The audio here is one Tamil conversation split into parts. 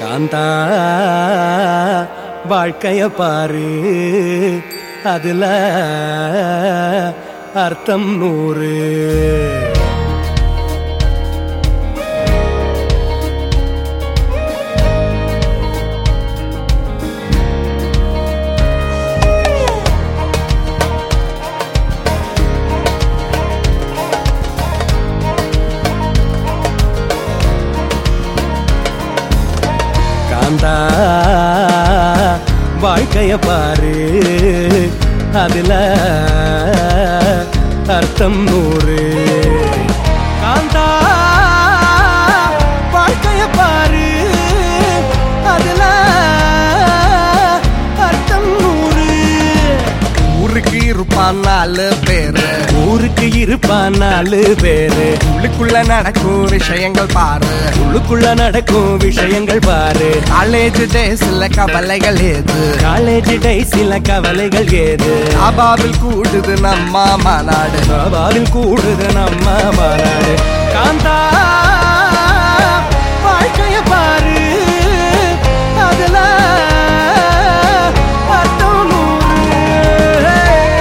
காந்தா வாழ்க்கைய பாரு அதுல அர்த்தம் நூறு காந்தா வாழ்க்கைய பாரு அதுல அர்த்தம் நூறு காந்தா வாழ்க்கைய பாரு அதுல அர்த்தம் நூறு ஊருக்கு இருப்பான் நாலு பேரு ஊருக்கு இருப்பான் நாலு பேரு உள்ளுக்குள்ள நடக்கும் விஷயங்கள் பாரு உள்ளுக்குள்ள நடக்கும் விஷயங்கள் பாரு காலேஜ் டேஸ்ல கவலைகள் ஏது காலேஜ் டைஸில கவலைகள் ஏது அபாவில் கூடுது நம்ம மாநாடு சபாவில் கூடுது நம்ம மாநாடு காந்தா வாழ்க்கைய பாரு அதுல அர்த்தம் நூறு.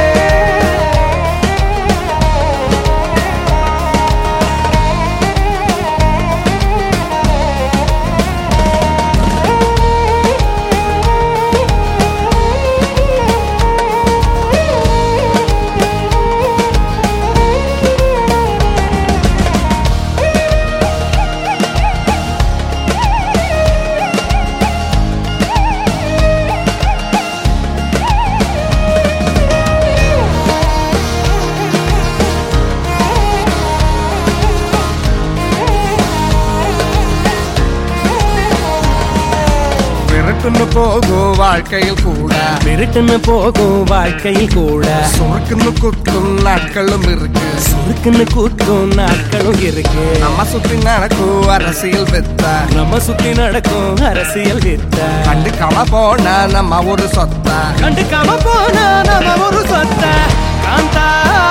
விரட்டுன்னு போகும் வாழ்க்கையில் கூட விருட்டுன்னு போகும் வாழ்க்கையில் கூட சுருக்குன்னு குத்தும் நாட்களும் இருக்கு சுருக்குன்னு கூத்தும் நாட்களும் இருக்கு நம்ம சுத்தி நடக்கும் அரசியல் பெத்த நம்ம சுத்தி நடக்கும் அரசியல் வித்த கண்டுக்காம போன நம்ம ஒரு சொத்த கண்டுக்காம போனா நம்ம ஒரு சொத்த காந்தா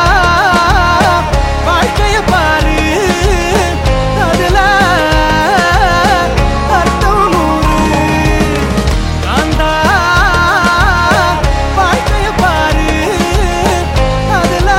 வாழ்க்கைய பாரு அதுல அர்த்தம் நூறு. காந்தா வாழ்க்கைய பாரு அதுல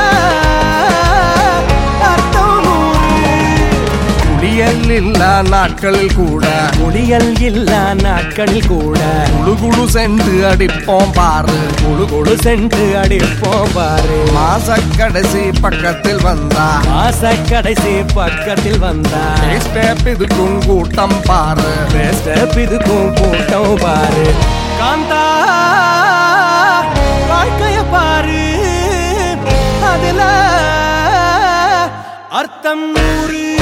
அர்த்தம் நூறு. குளியல் இல்ல நாட்களில் கூட முடியல் இல்லா நாட்களில் கூட குழு குழு சென்று அடிப்போம் பாரு குழு குழு சென்று அடிப்போம் பாரு மாச கடைசி பக்கத்தில் வந்தா மாச கடைசி பக்கத்தில் வந்தா ஸ்டெப் இதுக்கும் கூட்டம் பாரு ஸ்டெப் இதுக்கும் கூட்டம் பாரு காந்தா வாழ்க்கைய பாரு அதுல அர்த்தம் நூறு